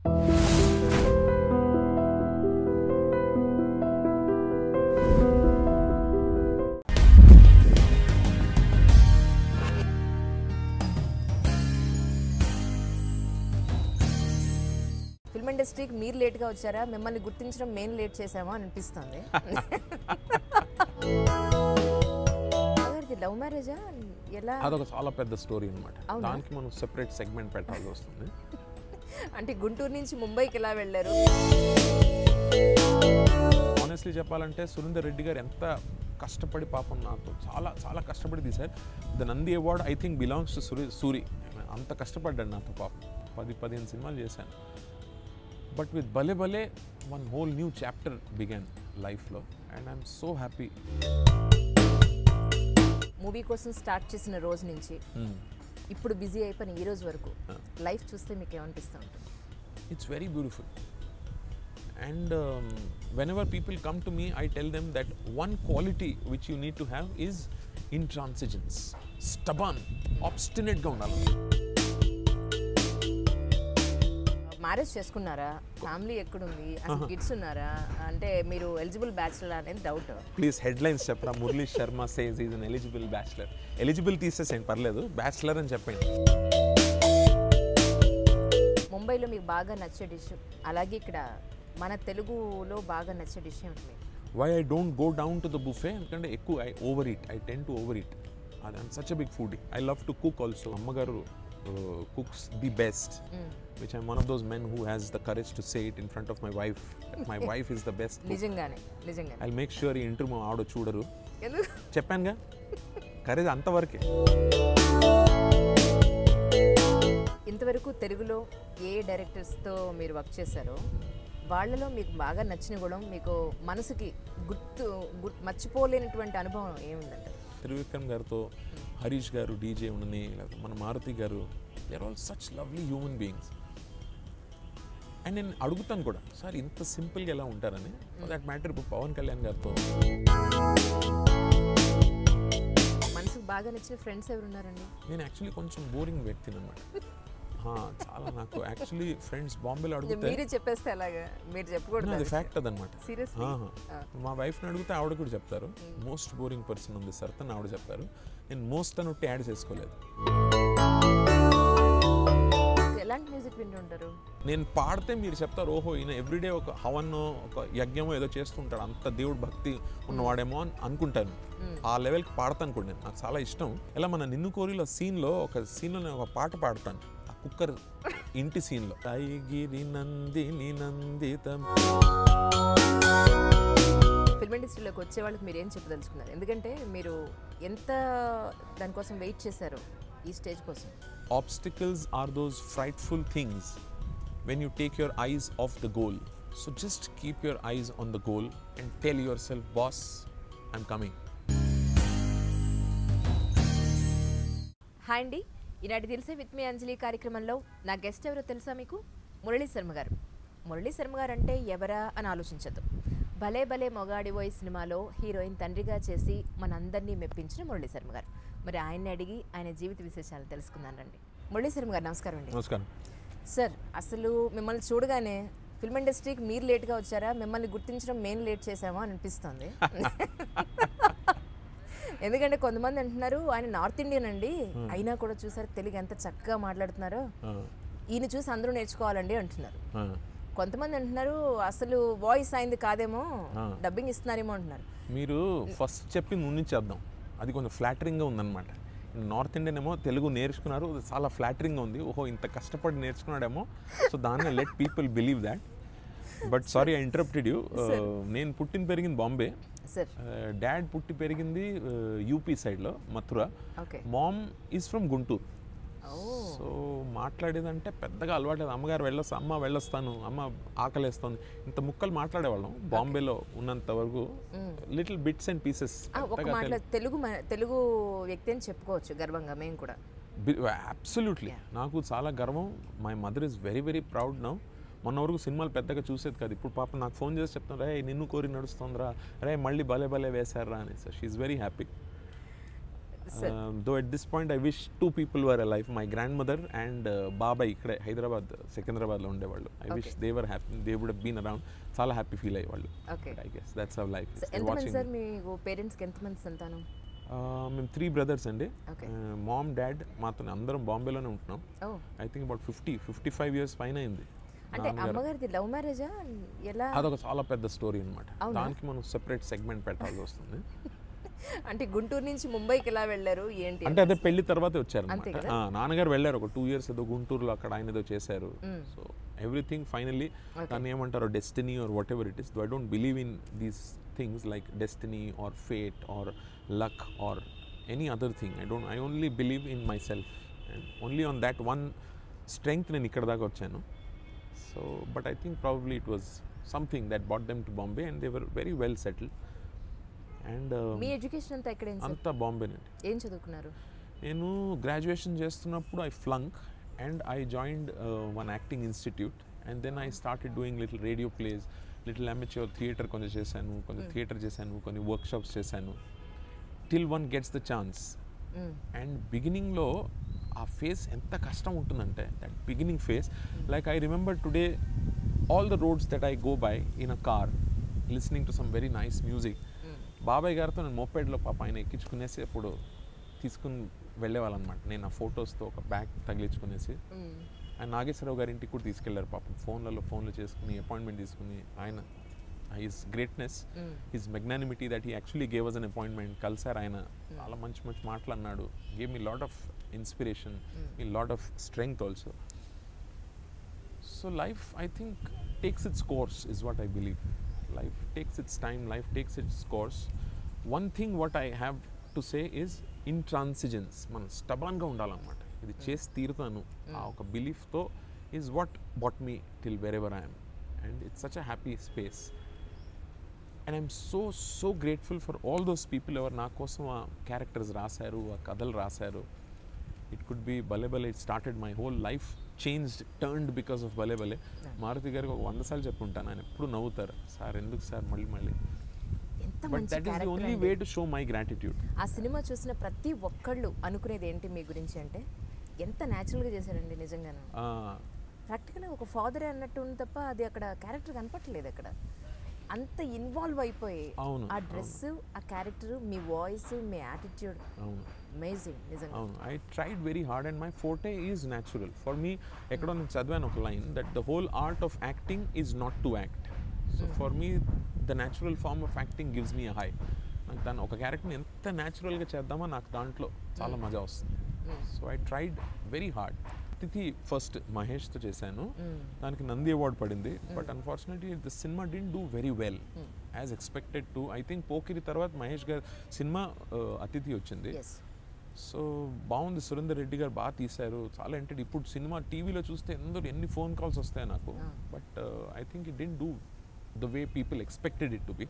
Film ఇండస్ట్రీకి మీరు లేట్గా వచ్చారా మిమ్మల్ని గుర్తించడం మేము లేట్ చేసామా అని అనిపిస్తుంది లవ్ మ్యారేజా ఎలా అదొక చాలా పెద్ద స్టోరీ అనమాట అవునా? దానికి మనం సెపరేట్ సెగ్మెంట్ పెట్టాల్సి వస్తుంది అంటే గుంటూరు నుంచి ముంబైకి ఎలా వెళ్ళారు ఆనెస్ట్లీ చెప్పాలంటే సురేందర్ రెడ్డి గారు ఎంత కష్టపడి పాపం నాతో చాలా చాలా కష్టపడి తీశారు the Nandi award I think belongs to Suri Suri అంత కష్టపడ్డాడు నాతో పాపం పది పదిహేను సినిమాలు చేశాను బట్ విత్ భలే భలే one whole new chapter began లైఫ్లో and I'm so happy movie కోసం స్టార్ట్ చేసిన రోజు నుంచి ఇప్పుడు బిజీ అయిపోయిన ఈ రోజు వరకు లైఫ్ చూస్తే మీకు ఏమనిపిస్తూ ఉంటుంది it's very beautiful and um, whenever people come to me i tell them that one quality which you need to have is intransigence stubborn obstinate గా ఉండాలి మ్యారేజ్ చేసుకున్నారా ఫ్యామిలీ ఎక్కడుంది అసలు కిడ్స్ ఉన్నారా అంటే మీరు ఎలిజిబుల్ బ్యాచులర్ అనేది డౌట్ ప్లీజ్ హెడ్లైన్స్ చెప్పరా Murali Sharma says is an eligible bachelor eligible తీసేసేయండి పర్లేదు బ్యాచులర్ అని చెప్పండి ముంబైలో మీకు బాగా నచ్చే డిష్ అలాగే ఇక్కడ మన తెలుగులో బాగా నచ్చే డిష్ ఏమిటి why I don't go down to the buffet ఎందుకంటే ఎక్కువ I overeat I tend to overeat అది I'm such a big food I love to cook also అమ్మగారు cooks the best which I'm one of those men who has the courage to say it in front of my wife my wife is the best నిజంగానే నిజంగానే I make sure ఈ interview మా ఆవిడ చూడరు ఎందుకు చెప్పానుగా courage అంతవరకే ఇంతవరకు తెలుగులో ఏ డైరెక్టర్స్తో మీరు వర్క్ చేశారో వాళ్ళలో మీకు బాగా నచ్చిన కూడా మీకు మనసుకి గుర్తు గుర్తు మర్చిపోలేనటువంటి అనుభవం ఏముందంటే త్రివిక్రమ్ గారితో హరీష్ గారు డీజే ఉండని లేకపోతే మన మారుతి గారు they are all such lovely human beings and నేను అడుగుతాను కూడా సార్ ఇంత సింపుల్గా ఎలా ఉంటారని దట్ మ్యాటర్ ఇప్పుడు పవన్ కళ్యాణ్ గారితో మనసుకు బాగా నచ్చిన ఫ్రెండ్స్ ఎవరు ఉన్నారండి నేను యాక్చువల్లీ కొంచెం బోరింగ్ వ్యక్తిని అనమాట చాలా నాకు యాక్చువల్లీ ఫ్రెండ్స్ బాంబేలో అడిగితే మీరే చెప్పేస్తే అలాగా మీరు చెప్పకూడదు అది అది. ఫ్యాక్ట్ అదనమాట Seriously? ఆహా. మా వైఫ్ని అడిగితే ఆవిడ కూడా చెప్తారు మోస్ట్ బోరింగ్ పర్సన్ ఉంది సార్ అని ఆవిడ చెప్పారు నేను మోస్ట్ అని ఒట్టి యాడ్ చేసుకోలేదు ఎలాంటి మ్యూజిక్ వింటుంటారు నేను పాడితే మీరు చెప్తారు ఓహో ఈయన ఎవ్రీడే ఒక హవన్నో ఒక యజ్ఞమో ఏదో చేస్తుంటాడు అంత దేవుడు భక్తి ఉన్నవాడేమో అని అనుకుంటాను ఆ లెవెల్కి పాడతాను కూడా నేను నాకు చాలా ఇష్టం ఇలా మన నిన్ను కోరిలో సీన్లో ఒక సీన్లో నేను ఒక పాట పాడతాను ఆ కుక్కర్ ఇంటి సీన్లో గిరి నందిని నందితం ఫిల్మ్ ఇండస్ట్రీలోకి వచ్చే వాళ్ళకి మీరు ఏం చెప్పదలుచుకున్నారు ఎందుకంటే మీరు ఎంత దానికోసం వెయిట్ చేశారో ఈ స్టేజ్ కోసం obstacles are those frightful things when you take your eyes off the goal. So just keep your eyes on the goal and tell yourself, boss, I'm coming. Hi అండి ఈనాటి తెలిసే విత్ మీ అంజలి కార్యక్రమంలో నా guest ఎవరో తెలుసా మీకు మురళీ శర్మ గారు మురళీ శర్మ గారు అంటే ఎవరా అని ఆలోచించద్దు భలే భలే మొగాడివోయ్ సినిమాలో హీరోయిన్ తండ్రిగా చేసి మనందరినీ మెప్పించిన మురళీ శర్మ గారు మరి ఆయన్ని అడిగి ఆయన జీవిత విశేషాలు తెలుసుకుందాం రండి మురళీ శర్మ గారు నమస్కారం అండి నమస్కారం సార్ అసలు మిమ్మల్ని చూడగానే ఫిల్మ్ ఇండస్ట్రీకి మీరు లేట్గా వచ్చారా మిమ్మల్ని గుర్తించడం మేము లేట్ చేసామా అని అనిపిస్తుంది ఎందుకంటే కొంతమంది అంటున్నారు ఆయన నార్త్ ఇండియన్ అండి అయినా కూడా చూసారు తెలుగు ఎంత చక్కగా మాట్లాడుతున్నారో ఈయన చూసి అందరూ నేర్చుకోవాలండి అంటున్నారు కొంతమంది అంటున్నారు అసలు వాయిస్ అయింది కాదేమో డబ్బింగ్ ఇస్తున్నారేమో అంటున్నారు మీరు ఫస్ట్ చెప్పి చేద్దాం అది కొంచెం ఫ్లాటరింగ్గా ఉందన్నమాట నార్త్ ఇండియన్ ఏమో తెలుగు నేర్చుకున్నారు అది చాలా ఫ్లాటరింగ్గా ఉంది ఓహో ఇంత కష్టపడి నేర్చుకున్నాడేమో సో దాన్ని let people believe that but sorry I interrupted you నేను పుట్టిన పెరిగింది బాంబే సార్ డాడ్ పుట్టి పెరిగింది యూపీ సైడ్లో Mathura okay mom is from Guntur oh so మాట్లాడేదంటే పెద్దగా అలవాట్లేదు అమ్మగారు వెళ్ళొస్తా అమ్మ వెళ్ళొస్తాను అమ్మ ఆకలేస్తాను ఇంత ముక్కలు మాట్లాడేవాళ్ళం బాంబేలో ఉన్నంత వరకు లిటిల్ బిట్స్ అండ్ పీసెస్ ఆ, ఒక మాటలో తెలుగు మ- తెలుగు వ్యక్తి అని చెప్పుకోవచ్చు గర్వంగా మేము కూడా అబ్సల్యూట్లీ నాకు చాలా గర్వం my mother is very very proud now మొన్న వరకు సినిమాలు పెద్దగా చూసేది కాదు ఇప్పుడు పాప నాకు ఫోన్ చేసి చెప్తాను రే నిన్ను కోరి నడుస్తుందిరా రే మళ్ళీ భలే భలే వేశారా అని so she very happy Sir. Though at this point I wish two people were life my grandmother and బాబాయ్ ఇక్కడే హైదరాబాద్ సికింద్రాబాద్లో ఉండేవాళ్ళు I wish Okay. They were happy they would been around చాలా హ్యాపీ ఫీల్ అయ్యేవాళ్ళు okay I guess that's our life ఎంతమంది sir మీ పేరెంట్స్కి ఎంతమంది సంతానం మేము త్రీ బ్రదర్స్ అండి Okay. మామ్ డాడ్ మాతో అందరం బాంబేలోనే ఉంటున్నాం oh I think about fifty fifty five years పైన అయింది అంటే నాన్నగారు- అమ్మగారిది లవ్ మ్యారేజా ఎలా అదొక చాలా పెద్ద స్టోరీ అనమాట అవునా? దానికి మనం సెపరేట్ సెగ్మెంట్ పెట్టాల్సి వస్తుంది అంటే గుంటూరు నుంచి ముంబైకి ఎలా వెళ్ళారు ఏంటి అంటే అదే పెళ్లి తర్వాతే వచ్చారు అంతే అనమాట కదా? నాన్నగారు వెళ్ళారు ఒక టూ ఇయర్స్ ఏదో గుంటూరులో అక్కడ ఆయన ఏదో చేశారు Mm. So everything finally Okay. దాన్ని ఏమంటారు destiny or whatever it is I don't believe in these things like destiny or fate or luck or any other thing I don't I only believe in myself and only on that one strength నేను ఇక్కడ దాకా వచ్చాను so but I think probably it was something that brought them to Bombay and they were very well settled and me education అంతా ఎక్కడేం sir అంతా బాంబేనండి ఏం చదువుకున్నారు నేను గ్రాడ్యుయేషన్ చేస్తున్నప్పుడు I flunk and I joined one acting institute and then I started doing little radio plays little amateur theatre కొంచెం చేశాను కొంచెం థియేటర్ చేశాను కొన్ని వర్క్షాప్స్ చేశాను till one gets the chance hmm. And బిగినింగ్లో ఆ ఫేస్ ఎంత కష్టం ఉంటుందంటే that beginning phase like I remember today all the roads that I go by in a car listening to some very nice music hmm. బాబాయ్ గారితో నేను మోపెడ్లో పాప ఆయన ఎక్కించుకునేసి అప్పుడు తీసుకుని వెళ్ళేవాళ్ళం అనమాట నేను ఆ ఫొటోస్తో ఒక బ్యాగ్ తగిలించుకునేసి మ్మ్. ఆయన నాగేశ్వరరావు గారి ఇంటికి కూడా తీసుకెళ్లారు పాపం ఫోన్లలో ఫోన్లు చేసుకుని అపాయింట్మెంట్ తీసుకుని ఆయన his greatness hmm. His magnanimity that he actually gave us an appointment కలిసారు ఆయన చాలా మంచి మంచి మాటలు అన్నాడు gave me lot of inspiration me lot of strength also so life I think takes its course is what I believe life takes its time life takes its course one thing what I have to say is intransigence మనం స్టబాన్గా ఉండాలన్నమాట ఇది చేసి తీరుతాను ఆ ఒక బిలీఫ్తో is what brought me till wherever I'm and it's such a happy space and I'm so so grateful for all those people ఎవరు నా కోసం ఆ క్యారెక్టర్స్ రాశారు ఆ కథలు రాశారు it could be Bhale Bhale it started my whole life changed turned because of Bhale Bhale Maruti గారికి ఒక వంద సార్లు చెప్పుంటాను ఆయన ఎప్పుడు నవ్వుతారు సార్ ఎందుకు సార్ మళ్ళీ మళ్ళీ ఎంత బట్ మంచి that is the character only way to show my gratitude ఆ సినిమా చూసిన ప్రతి ఒక్కళ్ళు అనుకునేది ఏంటి మీ గురించి అంటే ఎంత న్యాచురల్గా చేశారండి నిజంగాను ప్రాక్టికల్గా ఒక ఫాదర్ అన్నట్టు ఉంది తప్ప అది అక్కడ క్యారెక్టర్ కనపట్లేదు అక్కడ అంత ఇన్వాల్వ్ అయిపోయి అవును, ఆ డ్రెస్ ఆ క్యారెక్టర్ మీ వాయిస్ మీ యాటిట్యూడ్ అవును అమేజింగ్ నిజంగా అవును I tried very hard and my forte is natural for me ఎక్కడో నేను చదివాను ఒక line that the whole art of acting is not to act so for me the natural form of acting gives me high నాకు దాన్ని ఒక క్యారెక్టర్ని ఎంత న్యాచురల్గా చేద్దామో నాకు దాంట్లో చాలా మజా వస్తుంది so I tried very hard తిథి ఫస్ట్ మహేష్తో చేశాను దానికి నంది అవార్డ్ పడింది but unfortunately the cinema didn't do very well as expected to I think Pokiri తర్వాత మహేష్ గారు సినిమా అతిథి వచ్చింది ఎస్ సో బాగుంది సురేందర్ రెడ్డి గారు బాగా తీశారు చాలా ఏంటంటే ఇప్పుడు సినిమా టీవీలో చూస్తే ఎందరో ఎన్ని ఫోన్ కాల్స్ వస్తాయి నాకు Ah. But I think it didn't do the way people expected it to be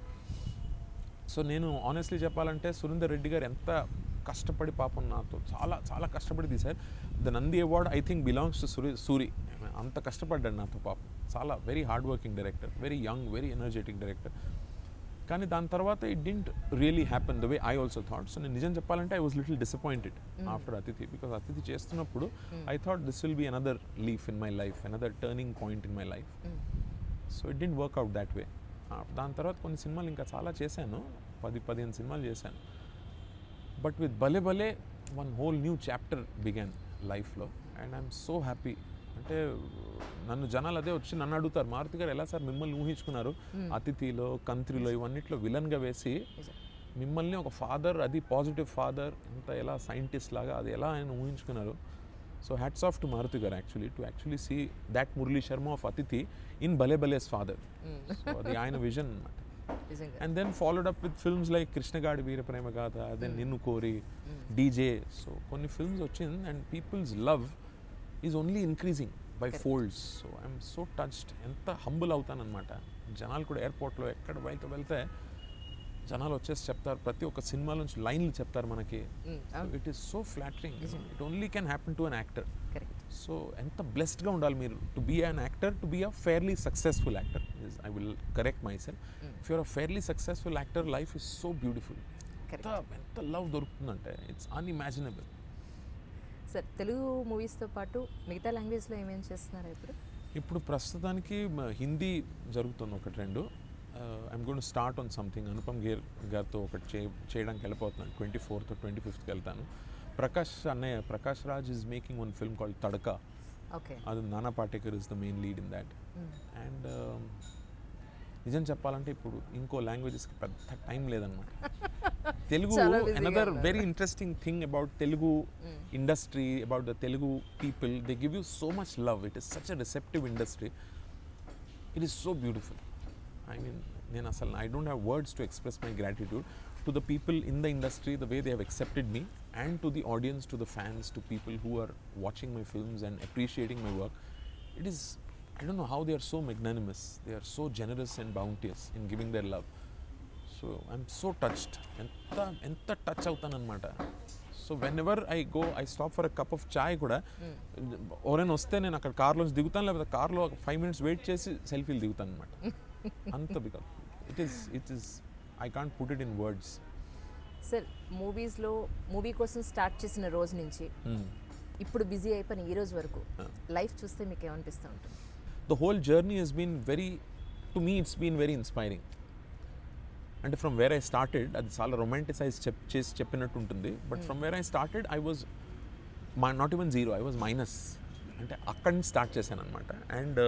so నేను ఆనెస్ట్లీ చెప్పాలంటే సురేందర్ రెడ్డి గారు ఎంత కష్టపడి పాపం నాతో చాలా చాలా కష్టపడి తీశారు the Nandi award I think belongs to Suri Suri అంత కష్టపడ్డాడు నాతో పాపం చాలా very hard working director very young very energetic director కానీ దాని తర్వాత it didn't really happen the way I also thought so నేను నిజం చెప్పాలంటే I was little disappointed after Athidhi because Athidhi చేస్తున్నప్పుడు I thought this will be another leaf in my life another turning point in my life so it didn't work out that way దాని తర్వాత కొన్ని సినిమాలు ఇంకా చాలా చేశాను పది పదిహేను సినిమాలు చేశాను బట్ విత్ భలే భలే one whole new chapter began లైఫ్లో అండ్ ఐఎమ్ సో హ్యాపీ అంటే నన్ను జనాలు అదే వచ్చి నన్ను అడుగుతారు మారుతి గారు ఎలా సార్ మిమ్మల్ని ఊహించుకున్నారు అతిథిలో కంత్రిలో ఇవన్నిట్లో విలన్గా వేసి మిమ్మల్ని ఒక ఫాదర్ అది పాజిటివ్ ఫాదర్ అంత ఎలా సైంటిస్ట్ లాగా అది ఎలా ఆయన ఊహించుకున్నారు so hats off to Maruthi గారు actually to actually see that Murali Sharma of Athidhi in Bhale Bhale's father so అది ఆయన విజన్ అనమాట నిజంగా and then followed up with films like Krishnagadi Veera Prema Gaadha then Ninnu Kori DJ so కొన్ని ఫిల్మ్స్ వచ్చింది and peoples love is only increasing by folds so I'm so touched ఎంత humble అవుతానన్నమాట జనాలు కూడా ఎయిర్పోర్ట్లో ఎక్కడ వెళ్తే వెళ్తే జనాలు వచ్చేసి చెప్తారు ప్రతి ఒక్క సినిమా నుంచి లైన్లు చెప్తారు మనకి Mm, అవును. It is so flattering it only can happen to an actor correct so ఎంత బ్లెస్డ్గా ఉండాలి మీరు to be an actor to be a fairly successful actor I will correct myself if you're a fairly successful actor life is so beautiful ఎంత ఎంత love దొరుకుతుందంటే it's unimaginable sir Telugu మూవీస్తో పాటు మిగతా లాంగ్వేజ్లో ఏమేమి చేస్తున్నారు ఇప్పుడు ఇప్పుడు ప్రస్తుతానికి మ- హిందీ జరుగుతుంది ఒకటి రెండు I'm gonna start on something Anupam Kher గారితో ఒకటి చే చేయడానికి వెళ్ళిపోతున్నాను ట్వంటీ ఫోర్త్ ట్వంటీ ఫిఫ్త్కి వెళ్తాను ప్రకాష్ అన్నయ్య Prakash Raj is making one film called Tadka okay అది Nana Patekar is the main lead in that and నిజం చెప్పాలంటే ఇప్పుడు ఇంకో లాంగ్వేజెస్కి పెద్ద టైం లేదనమాట తెలుగు చాలా busy గా అనదర్ ఉన్నారు. Very interesting thing about Telugu industry about the Telugu people they give you so much love it is such a receptive industry it is so beautiful I mean నేను అసలు I don't have words to express my gratitude to the people in the industry the way they have accepted me and to the audience, to the fans, to people who are watching my films and appreciating my work. It is, I don't know how they are so magnanimous. They are so generous and bounteous in giving their love. So I'm so touched ఎంత ఎంత touch అవుతానన్నమాట so whenever I go I stop for a cup of chai కూడా ఎవరైనా వస్తే నేను అక్కడ కార్లోంచి దిగుతాను లేకపోతే కార్లో ఒక ఫైవ్ మినిట్స్ వెయిట్ చేసి సెల్ఫీలు దిగుతాను అనమాట అంత because it is it is I can't put it in words sir మూవీస్లో మూవీ కోసం స్టార్ట్ చేసిన రోజు నుంచి ఇప్పుడు బిజీ అయిపోయిన ఈ రోజు వరకు Ah. లైఫ్ చూస్తే మీకు ఏమనిపిస్తూ ఉంటుంది the whole journey has been very to me it's been very inspiring అంటే ఫ్రమ్ వేర్ ఐ స్టార్టెడ్ అది చాలా రొమాంటిసైజ్ చెప్ చేసి చెప్పినట్టు ఉంటుంది but from where I started I was మా not even zero I was minus అంటే అక్కడి నుంచి స్టార్ట్ చేశాను అనమాట అండ్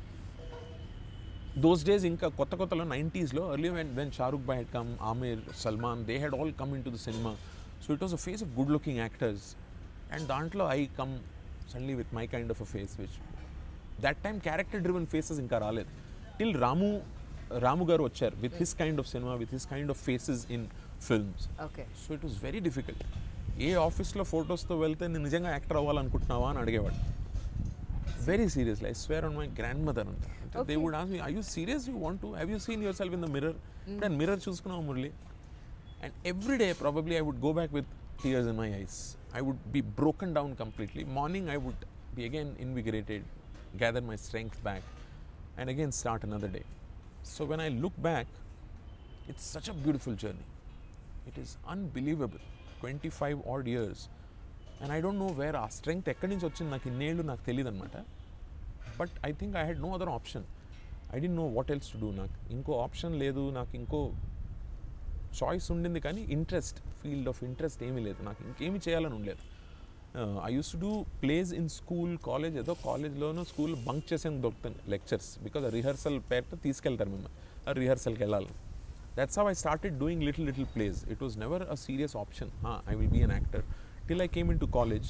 దోస్ డేస్ ఇంకా కొత్త కొత్తలో నైంటీస్లో ఎర్లీ వెన్ వెన్ షారుఖ్ బాయ్ had come Aamir Salman they had all come into the cinema so it was a phase of good looking actors and దాంట్లో I come suddenly with my kind of a face which that time character driven faces ఇంకా రాలేదు till Ramu Ramu గారు వచ్చారు with his kind of cinema with his kind of faces in films okay so it was very difficult ఏ ఆఫీస్లో ఫొటోస్తో వెళ్తే నేను నిజంగా యాక్టర్ అవ్వాలనుకుంటున్నావా అని అడిగేవాడు very seriously I swear on my grandmother అంట they Okay. Would ask me I you serious you want to have you seen yourself in the mirror నేను మిర్రర్ చూసుకున్నావు Murali and every day probably I would go back with tears in my eyes I would be broken down completely morning I would be again ఇన్విగరేటెడ్ gather my strength back and again start another day so when I look back it's such a beautiful journey it is unbelievable twenty five odd years and I don't know where ఆ strength ఎక్కడి నుంచి వచ్చింది నాకు ఇన్నేళ్ళు నాకు తెలియదు అనమాట but I think I had no other option I డి know what else to do నాకు ఇంకో ఆప్షన్ లేదు నాకు ఇంకో చాయిస్ ఉండింది కానీ ఇంట్రెస్ట్ ఫీల్డ్ ఆఫ్ ఇంట్రెస్ట్ ఏమీ లేదు నాకు ఇంకేమి చేయాలని ఉండలేదు I use to do plays in school college ఏదో కాలేజ్లోనూ స్కూల్ బంక్ చేసేందుకు దొరుకుతుంది లెక్చర్స్ బికాజ్ రిహర్సల్ పేరుతో తీసుకెళ్తారు మిమ్మల్ని ఆ రిహర్సల్కి వెళ్ళాలి that's how I started doing little little plays it was never a serious option I will be an actor till I came into college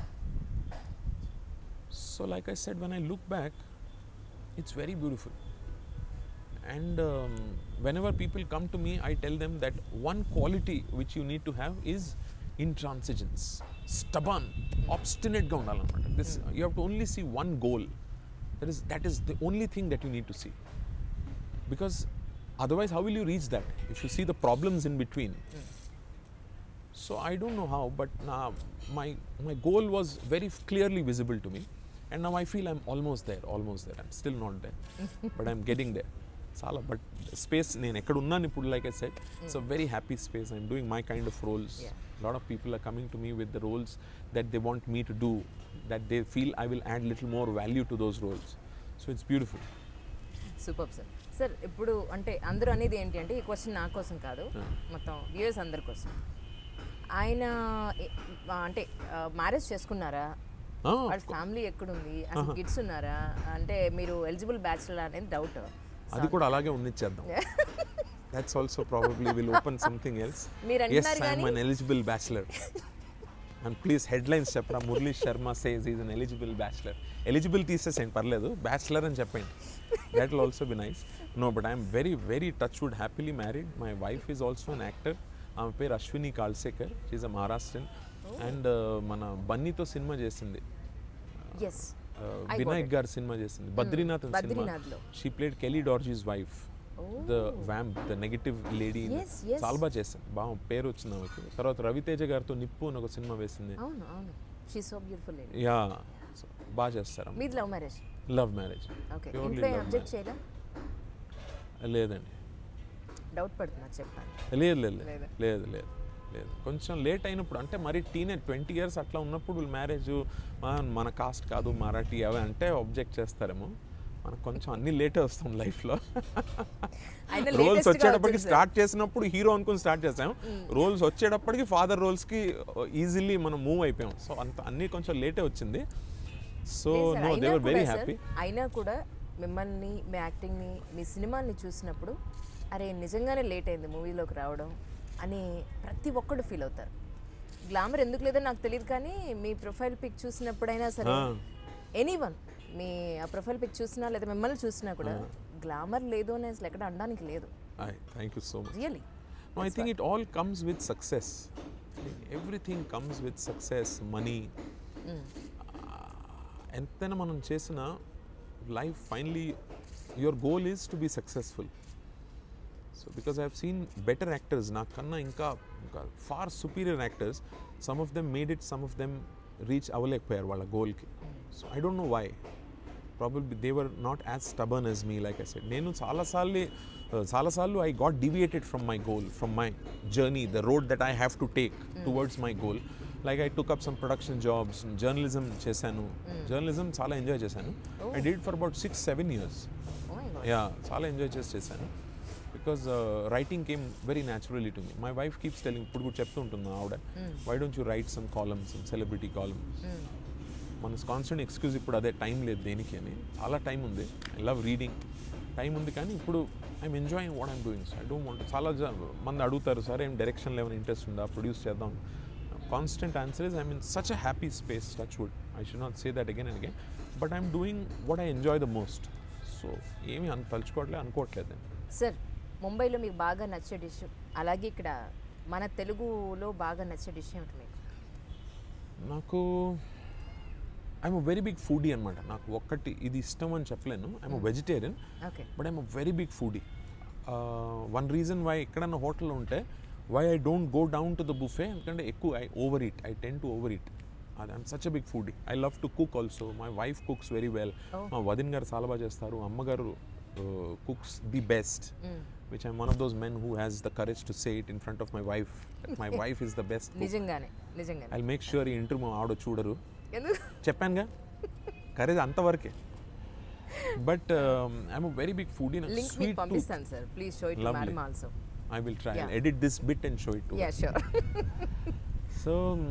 so like I said when I look back it's very beautiful and um, whenever people come to me i tell them that one quality which you need to have is intransigence stubborn obstinate గా ఉండాలన్నమాట this you have to only see one goal that is that is the only thing that you need to see because otherwise how will you reach that if you see the problems in between so I don't know how, but now my my goal was very clearly visible to me, and now I feel I'm almost there, almost there. I'm still not there, but I'm getting there. చాలా but space నేను ఎక్కడ ఉన్నాను ఇప్పుడు like I set it's a very happy space I'm doing my kind of roles Yeah. Lot of people are coming to me with the roles that they want me to do that they feel I will add little more value to those roles so it's beautiful super sir sir ఇప్పుడు అంటే అందరూ అనేది ఏంటి అంటే ఈ question నా కోసం కాదు Yeah. మొత్తం వ్యూయర్స్ అందరి కోసం ఆయన ఏ- ఆ, అంటే మ్యారేజ్ చేసుకున్నారా వాళ్ళ ఫ్యామిలీ ఎక్కడుంది అసలు కిడ్స్ ఉన్నారా అంటే మీరు ఎలిజిబుల్ బ్యాచులర్ అనేది డౌట్ అది కూడా అలాగే ఉన్నిచ్చేద్దాం that's also probably will open something else మీరు ఎస్ అంటున్నారు ఐఎమ్ కానీ an eligible bachelor and please headlines చెప్పరా Murali Sharma says is an eligible bachelor eligible తీసేసేయండి పర్లేదు బ్యాచులర్ అని చెప్పండి that will also be nice no but I'm very very touch wood happily married my wife is also an actor ఆమె పేరు Ashwini Kalsekar she a Maharashtrian and మన బన్నీతో సినిమా చేసింది yes Uh, I got Vinayak it. గారి సినిమా చేసింది బద్రీనాథ్ సినిమా బద్రీనాథ్లో. She played Kelly Dorjee's wife the vamp the negative lady Yes, yes. చాలా బాగా చేసింది బాగా పేరు వచ్చింది ఆమెకి తర్వాత రవితేజ గారితో నిప్పు అని ఒక సినిమా వేసింది అవును అవును she so beautiful lady yeah బాగా చేస్తారు మీది love marriage love marriage okay Purely ఇంట్లో love అబ్జెక్ట్ marriage. చేయలే లేదండి డౌట్ పడుతున్నారు చెప్పాను లేదు లేదు లేదు లేదా? లేదు లేదు లేదు కొంచెం లేట్ అయినప్పుడు అంటే మరి టీనేజ్ ట్వంటీ ఇయర్స్ అట్లా ఉన్నప్పుడు మ్యారేజ్ మన కాస్ట్ కాదు మరాఠీ అవి అంటే ఆబ్జెక్ట్ చేస్తారేమో మనకు కొంచెం అన్ని లేటే వస్తాం లైఫ్లో అయినా రోల్స్ latest గా వచ్చేటప్పటికి వచ్చింది స్టార్ట్ చేసినప్పుడు హీరో అనుకుని స్టార్ట్ చేసాం రోల్స్ వచ్చేటప్పటికి ఫాదర్ రోల్స్కి ఈజీలీ మనం మూవ్ అయిపోయాం సో అంత అన్నీ కొంచెం లేటే వచ్చింది సో లేదు సార్, నో దే అయినా వర్ వెరీ కూడా సార్, హ్యాపీ అయినా కూడా మిమ్మల్ని మీ యాక్టింగ్ని మీ సినిమాని చూసినప్పుడు అరే నిజంగానే లేట్ అయింది మూవీలోకి రావడం అని ప్రతి ఒక్కడు ఫీల్ అవుతారు గ్లామర్ ఎందుకు లేదో నాకు తెలియదు కానీ మీ ప్రొఫైల్ పిక్ చూసినప్పుడైనా సరే ఆ. ఎనీ వన్ మీ ఆ ప్రొఫైల్ పిక్ చూసినా లేదా మిమ్మల్ని చూసినా కూడా గ్లామర్ లేదు అని అసలు ఎక్కడ అనడానికి లేదు thank you so much really No, I think it all comes with success. I think everything comes with success, money. ఎంతైనా మనం చేసిన life finally your goal is to be successful so because I have seen better actors నాకన్నా ఇంకా ఇంకా far superior actors some of them made it some of them reach అవ్వలేకపోయారు వాళ్ళ గోల్కి so I don't know why probably they were not as stubborn as me like I said నేను చాలాసార్లు చాలాసార్లు I got deviated from my goal from my journey the road that I have to take towards my goal like I took up some production jobs journalism చేశాను journalism చాలా enjoy చేశాను I did for about six seven years yeah చాలా enjoy చేసి చేశాను because writing came very naturally to me my wife keeps telling ఇప్పుడు కూడా చెప్తూ ఉంటుంది ఆవిడ why don't you write some columns some celebrity columns మన కాన్స్టెంట్ ఎక్స్క్యూజ్ ఇప్పుడు అదే టైం లేదు దేనికి అని చాలా టైం ఉంది ఐ లవ్ రీడింగ్ టైం ఉంది కానీ ఇప్పుడు I'm enjoying what I'm doing I don't want చాలా జ- మంది అడుగుతారు సార్ ఏం డైరెక్షన్లో ఏమైనా ఇంట్రెస్ట్ ఉందా ప్రొడ్యూస్ చేద్దాం constant answer is I mean such a happy space touch wood I should not say that again and again but I'm doing what I enjoy the most so ఏమీ అంత తలుచుకోవట్లేదు అనుకోవట్లేదు నేను sir ముంబైలో మీకు బాగా నచ్చే డిష్ అలాగే ఇక్కడ మన తెలుగులో బాగా నచ్చే డిష్ ఏమిటి మీకు నాకు ఐఎమ్ వెరీ బిగ్ ఫుడీ అనమాట నాకు ఒక్కటి ఇది ఇష్టం అని చెప్పలేను I'm vegetarian okay but I'm very big foodie one reason why ఎక్కడన్నా హోటల్లో ఉంటే why I don't go down to the buffet ఎందుకంటే ఎక్కువ I overeat I tend to overeat అది I'm such a big foodie I love to cook also my wife cooks very well Oh. మా వదిన్ గారు చాలా బాగా చేస్తారు అమ్మగారు cooks the best which I'm one of those men who has the courage to say it in front of my wife my wife is the best నిజంగానే నిజంగానే I make sure ఈ ఇంటర్వ్యూ మా ఆవిడ చూడరు ఎందుకు చెప్పానుగా కరేజ్ అంతవరకే but I'm very big food in link మీకు స్వీట్ పంపిస్తాను sir please show it Lovely. Madam also I will try Yeah. Edit this bit and show it yeah sure so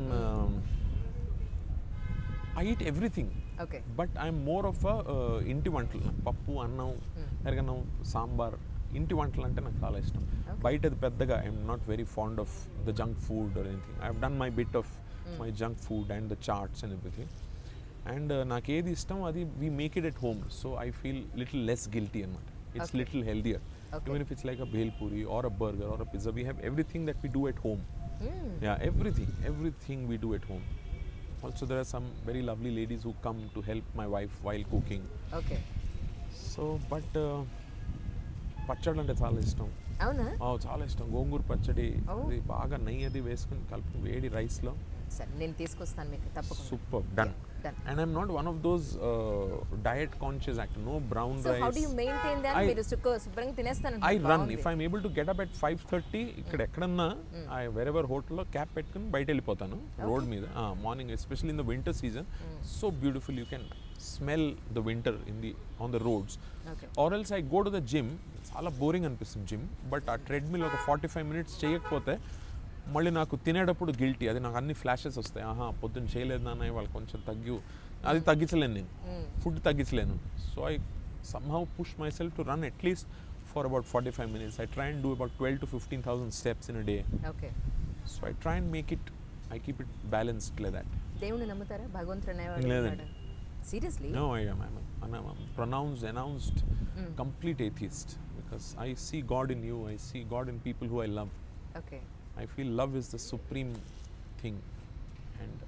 I eat everything okay but I'm more of ఇంటి వంటలు నాకు పప్పు అన్నం పెరగన్నం సాంబార్ ఇంటి వంటలు అంటే నాకు చాలా ఇష్టం బయటది పెద్దగా I'm not very fond of the junk food or anything I done my bit of my junk food and the chaats and everything and నాకు ఏది ఇష్టం అది we make it at home so I feel little less guilty అనమాట it's Okay. Little healthier Okay. Even if it's like a bhel puri or a burger or a pizza we have everything that we do at home Yeah, everything, everything we do at home. Also, there are some very lovely ladies who come to help my wife while cooking. Okay So, but uh, పచ్చడి అంటే చాలా ఇష్టం అవునా ఆ, చాలా ఇష్టం గోంగూర పచ్చడి Oh. అది బాగా నెయ్యి అది వేసుకుని కలిపి వేడి రైస్లో సరే నేను తీసుకొస్తాను మీకు తప్పకుండా super done done. And I'm not one of those diet conscious act no brown so how do you rice maintain that I- మీరు సుఖ శుభ్రంగా తినేస్తాను I run if I'm able to get up at five thirty ఇక్కడ ఎక్కడన్నా I wherever హోటల్లో cap పెట్టుకుని బయట వెళ్ళిపోతాను రోడ్ మీద morning especially in the winter season so beautiful you can smell the winter in the on the roads okay or else I go to the gym చాలా బోరింగ్ అనిపిస్తుంది జిమ్ బట్ ఆ treadmill ఒక forty five minutes చేయకపోతే మళ్ళీ నాకు తినేటప్పుడు guilty అది నాకు అన్ని ఫ్లాషెస్ వస్తాయి ఆహా పొద్దున్న చేయలేదు నాన్న వాళ్ళు కొంచెం తగ్గి అది తగ్గించలేను నేను ఫుడ్ తగ్గించలేను so I somehow push myself to run at least for about 45 minutes. I try and do about 12 to 15,000 steps in a day. Okay So I try and make it, I keep it balanced like that. దేవుని నమ్ముతారా భగవంతుడు అనేవాడు లేదండి. Seriously No, I am. I'm, a, I'm a pronounced, announced, complete atheist because I see God in you. I see God in people who I love. Okay I feel love is the supreme thing, and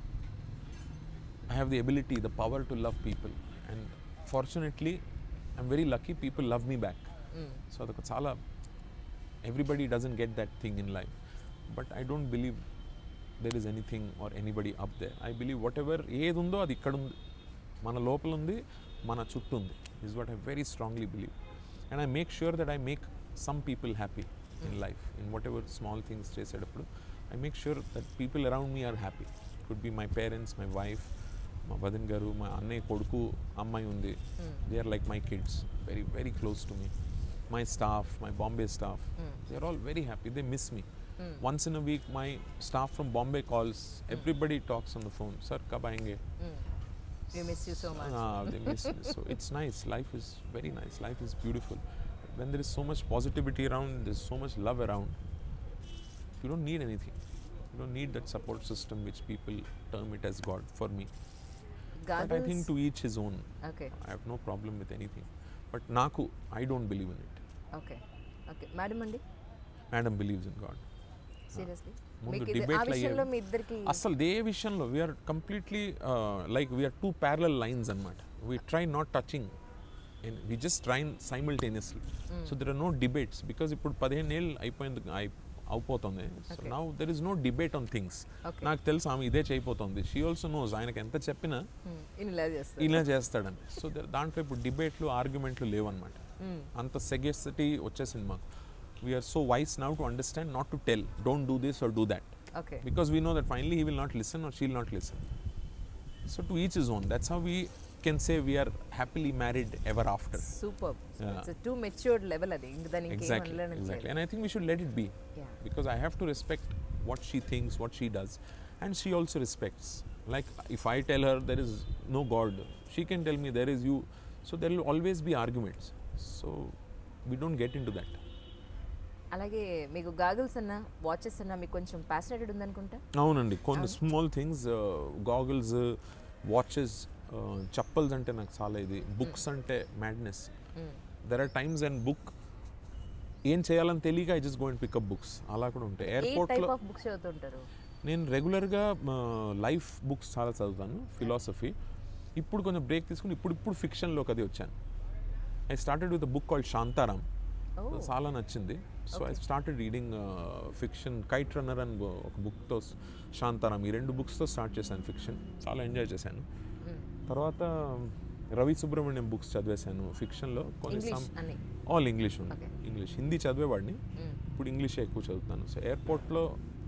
I have the ability, the power to love people. And fortunately, I'm very lucky. People love me back. So అదొక చాలా everybody doesn't get that thing in life but I don't believe there is anything or anybody up there I believe whatever ఏది ఉందో అది ఇక్కడ ఉంది మన లోపల ఉంది మన చుట్టూ ఉంది is what I very strongly believe and I make sure that I make some people happy in life in whatever small things చేసేటప్పుడు I make sure that people around me are happy could be my parents my wife మా వదిన్ గారు మా అన్నయ్య కొడుకు అమ్మాయి ఉంది they are like my kids very very close to me my staff my Bombay staff they are all very happy they miss me once in a week my staff from Bombay calls everybody talks on the phone sir కబ్ ఆएंगे you miss you so much Ah, they miss me. So it's nice. Life is very nice. Life is beautiful. When there is so much positivity around, there's so much love around. You don't need anything. You don't need that support system which people term it as God for me. But I think to each his own. Okay I have no problem with anything. But Naku, I don't believe in it. Okay okay madam అండి Madam believes in God. Seriously ముందు మీకు ఇది- ఆ debate లో విషయంలో అయ్యేవి. మీ ఇద్దరికి అసలు ఏ విషయంలో we're completely like we're two parallel lines అనమాట we try not touching and we just train simultaneously so there are no debates because ఇప్పుడు పదిహేను ఏళ్ళు అయిపోయింది అయి- అవుపోతుంది so Okay. Now there is no debate on things Okay. నాకు తెలుసు ఆమె ఇదే చేయబోతోంది షీ ఆల్సో నోస్ ఆయనకి ఎంత చెప్పినా ఈయన ఇలా చేస్తారు ఇలా చేస్తాడని సో దాంట్లో ఇప్పుడు డిబేట్లు ఆర్గ్యుమెంట్లు లేవన్నమాట అంత సెగెసిటీ వచ్చేసింది మాకు we're so wise now to understand not to tell don't do this or do that okay because we know that finally he will not listen or she'll not listen. So to each his own. That's how we can say we are happily married ever after. Super Yeah. It's too matured level అది ఇంక దానికి ఇంకేం Exactly, అనలేని exactly. And I think we should let it be Yeah. because I have to respect what she thinks, what she does, and she also respects. Like if I tell her there is no God, she can tell me there is you. So there will always be arguments. So we don't get into that. అలాగే మీకు goggles అన్న watches అన్న మీకు కొంచెం passionated ఉందనుకుంటా అవునండి కొన్ని small things goggles watches chappals అంటే నాకు చాలా ఇది బుక్స్ అంటే madness there are times and book ఏం చేయాలని తెలియక I just go and pick up books అలా కూడా ఉంటాయి ఏ ఎయిర్పోర్ట్లో టైప్ ఆఫ్ బుక్స్ చదువుతుంటారు నేను రెగ్యులర్గా లైఫ్ బుక్స్ చాలా చదువుతాను ఫిలాసఫీ ఇప్పుడు కొంచెం బ్రేక్ తీసుకుని ఇప్పుడు ఇప్పుడు ఫిక్షన్లోకి అది వచ్చాను I started with book called Shantaram Oh. చాలా నచ్చింది so I started reading fiction kite runner అని ఒక బుక్తో శాంతారాం ఈ రెండు బుక్స్తో స్టార్ట్ చేశాను ఫిక్షన్ చాలా ఎంజాయ్ చేశాను తర్వాత రవి సుబ్రహ్మణ్యం బుక్స్ చదివేశాను ఫిక్షన్లో కొన్ని ఇంగ్లీష్ అని ఆల్ ఇంగ్లీష్ ఉంది Okay. ఇంగ్లీష్ హిందీ చదివేవాడిని ఇప్పుడు ఇంగ్లీషే ఎక్కువ చదువుతాను సో ఎయిర్పోర్ట్లో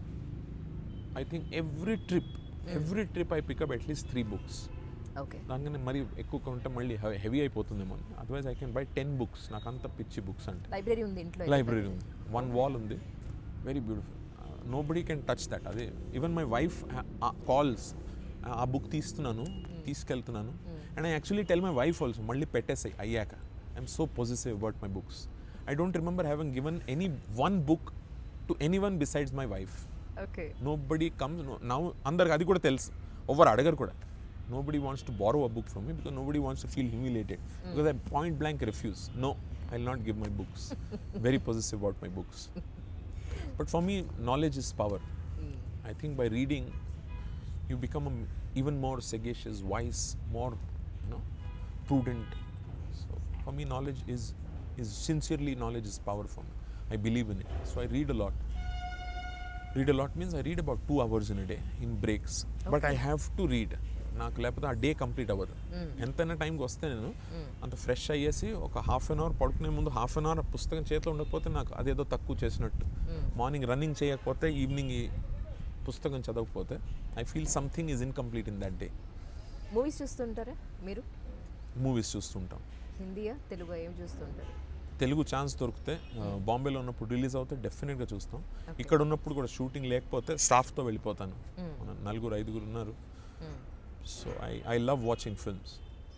I think every trip every trip I pick up at least three books okay దానికనే మరి ఎక్కువ ఉంటే మళ్ళీ హెవీ అయిపోతుందేమో otherwise I can buy ten books నాకు అంత పిచ్చి బుక్స్ అంటే లైబ్రరీ ఉంది ఇంట్లో లైబ్రరీ ఉంది వన్ వాల్ ఉంది very beautiful nobody can touch that అదే ఈవెన్ మై వైఫ్ కాల్స్ ఆ బుక్ తీస్తున్నాను తీసుకెళ్తున్నాను and I actually tell my wife also మళ్ళీ పెట్టేసాయి అయ్యాక I'm so positive about my books I don't remember having given any one book to anyone besides my wife okay nobody comes now అందరికి అది కూడా తెలుసు ఎవరు అడగరు కూడా nobody wants to borrow a book from me because nobody wants to feel humiliated because I point blank refuse no I will not give my books very positive about my books but for me knowledge is power I think by reading, you become a m- even more sagacious, wise, more, you know, prudent. So for me, knowledge is is sincerely knowledge is power for me. I believe in it. So I read a lot. Read a lot means I read about two hours in a day in breaks. But I have to read. నాకు లేకపోతే ఆ day complete అవ్వదు ఎంతైనా టైంకి వస్తే నేను అంత fresh అయ్యేసి ఒక హాఫ్ అన్ అవర్ పడుకునే ముందు హాఫ్ అన్ అవర్ పుస్తకం చేతిలో ఉండకపోతే నాకు అదేదో తక్కువ చేసినట్టు మార్నింగ్ రన్నింగ్ చేయకపోతే ఈవినింగ్ ఈ పుస్తకం చదవకపోతే I feel something is incomplete in that day movies చూస్తుంటారా మీరు మూవీస్ చూస్తుంటాం హిందీయా తెలుగు ఏం చూస్తుంటారు తెలుగు ఛాన్స్ దొరికితే ఆ, బాంబేలో ఉన్నప్పుడు రిలీజ్ అవుతే డెఫినెట్గా చూస్తాం ఇక్కడ ఉన్నప్పుడు కూడా షూటింగ్ లేకపోతే స్టాఫ్తో వెళ్ళిపోతాను మన నలుగురు ఐదుగురు ఉన్నారు so I I love watching films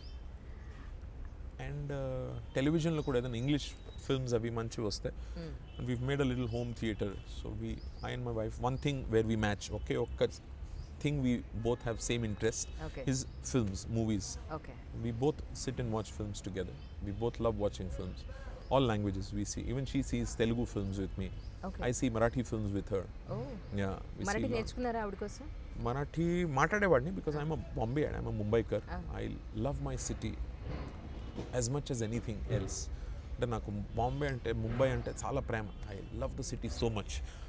and టెలివిజన్లో కూడా ఏదైనా ఇంగ్లీష్ ఫిల్మ్స్ అవి మంచివి వస్తాయి and we made a little home theatre so we I and my wife one thing where we match okay ఒక్క thing we both have same interest Okay. Is films movies okay we both sit and watch films together. We both love watching films. All languages we see. Even she sees Telugu films with me. Okay. I see Marathi films with her. Oh Yeah, we Marathi see lot. నేర్చుకున్నారా ఆవిడ కోసం Marathi మాట్లాడేవాడిని because I'm a Bombay and I'm a Mumbaikar. Ah. I love my city as much as anything else. అంటే నాకు బాంబే అంటే ముంబై అంటే చాలా ప్రేమ I love the city so much